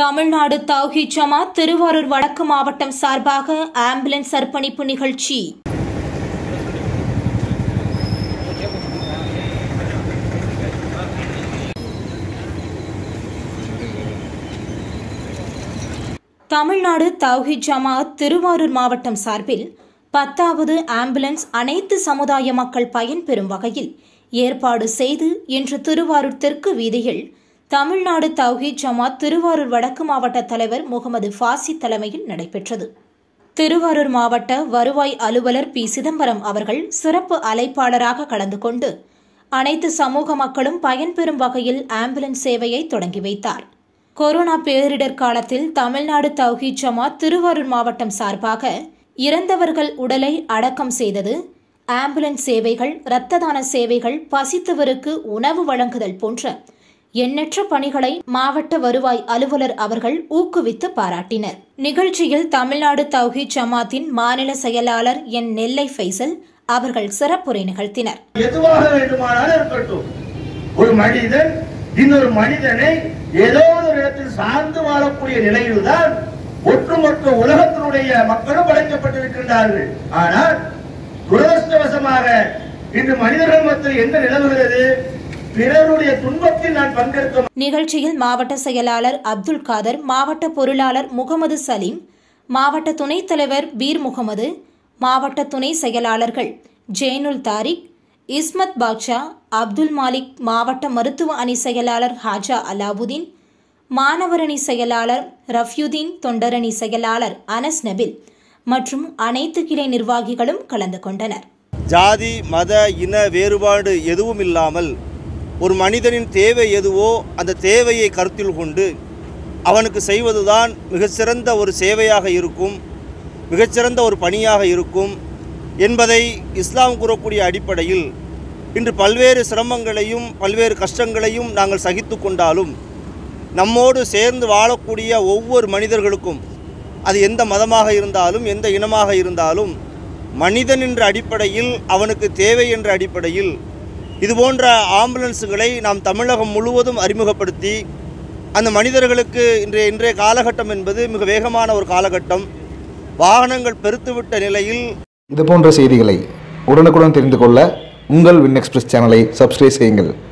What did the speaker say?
தமிழ்நாடு தௌஹீத் ஜமாத் திருவாரூர் வடக்கு மாவட்டம் சார்பாக ஆம்புலன்ஸ் அர்ப்பணிப்பு நிகழ்ச்சி தமிழ்நாடு தௌஹீத் ஜமாத் திருவாரூர் மாவட்டம் சார்பில் பத்தாவது ஆம்புலன்ஸ் அனைத்து சமுதாய மக்கள் பயன்பெறும் வகையில் ஏற்பாடு செய்து இன்று திருவாரூர் தெற்கு வீதியில் தமிழ்நாடு தௌஹீத் ஜமாத் திருவாரூர் வடக்கு மாவட்ட தலைவர் முகமது ஃபாசி தலைமையில் நடைபெற்றது திருவாரூர் மாவட்ட வருவாய் அலுவலர் பி சிதம்பரம் அவர்கள் சிறப்பு அழைப்பாளராக கலந்து கொண்டு அனைத்து சமூக மக்களும் பயன்பெறும் வகையில் ஆம்புலன்ஸ் சேவையை தொடங்கி வைத்தார் கொரோனா பேரிடர் காலத்தில் தமிழ்நாடு தௌஹீத் ஜமாத் திருவாரூர் மாவட்டம் சார்பாக இறந்தவர்கள் உடலை அடக்கம் செய்தது ஆம்புலன்ஸ் சேவைகள் இரத்த தான சேவைகள் பசித்தவருக்கு உணவு வழங்குதல் போன்ற எண்ணற்ற பணிகளை மாவட்ட வருவாய் அலுவலர் அவர்கள் ஊக்குவித்து பாராட்டினர் நிகழ்ச்சியில் தமிழ்நாடு தௌஹீத் ஜமாத்தின் மாநில செயலாளர் என் நெல்லை ஃபைசல் அவர்கள் சிறப்புரை நிகழ்த்தினர் எதுவாக வேண்டுமானாலும் இருக்கட்டும் ஒரு மனிதன் இன்னொரு மனிதனை ஏதோ ஒரு இடத்தில் சார்ந்து வாழக்கூடிய நிலையில்தான் ஒட்டுமொத்த உலகத்தினுடைய மக்களும் படைக்கப்பட்டிருக்கின்றார்கள் ஆனால் துரதிருஷ்டவசமாக இன்று மனிதர்கள் மத்தியில் என்ன நிலவுகிறது பிறருடைய துன்பத்தில் நான் பங்கெடுக்க நிகழ்ச்சியில் மாவட்ட செயலாளர் அப்துல் காதர் மாவட்ட பொருளாளர் முகமது சலீம் மாவட்ட துணைத் தலைவர் பீர் முகமது மாவட்ட துணை செயலாளர்கள் ஜெய்னுல் தாரிக் இஸ்மத் பாக்ஷா அப்துல் மாலிக் மாவட்ட மருத்துவ அணி செயலாளர் ஹாஜா அலாவுதீன் மாணவரணி செயலாளர் ரஃப்யுதீன் தொண்டரணி செயலாளர் அனஸ் நபில் மற்றும் அனைத்து கிளை நிர்வாகிகளும் கலந்து கொண்டனர் ஜாதி மத இன வேறுபாடு எதுவும் இல்லாமல் ஒரு மனிதனின் தேவை எதுவோ அந்த தேவையை கருத்தில் கொண்டு அவனுக்கு செய்வதுதான் மிகச்சிறந்த ஒரு சேவையாக இருக்கும் மிகச்சிறந்த ஒரு பணியாக இருக்கும் என்பதை இஸ்லாம் கூறக்கூடிய அடிப்படையில் இன்று பல்வேறு சிரமங்களையும் பல்வேறு கஷ்டங்களையும் நாங்கள் சகித்து கொண்டாலும் நம்மோடு சேர்ந்து வாழக்கூடிய ஒவ்வொரு மனிதர்களுக்கும் அது எந்த மதமாக இருந்தாலும் எந்த இனமாக இருந்தாலும் மனிதன் என்ற அடிப்படையில் அவனுக்கு தேவை என்ற அடிப்படையில் இதுபோன்ற ஆம்புலன்ஸுகளை நாம் தமிழகம் முழுவதும் அறிமுகப்படுத்தி அந்த மனிதர்களுக்கு இன்றைய இன்றைய காலகட்டம் என்பது மிக வேகமான ஒரு காலகட்டம் வாகனங்கள் பெருத்துவிட்ட நிலையில் இது போன்ற செய்திகளை உடனுக்குடன் தெரிந்து கொள்ள உங்கள் வின் எக்ஸ்பிரஸ் சேனலை சப்ஸ்கிரைப் செய்யுங்கள்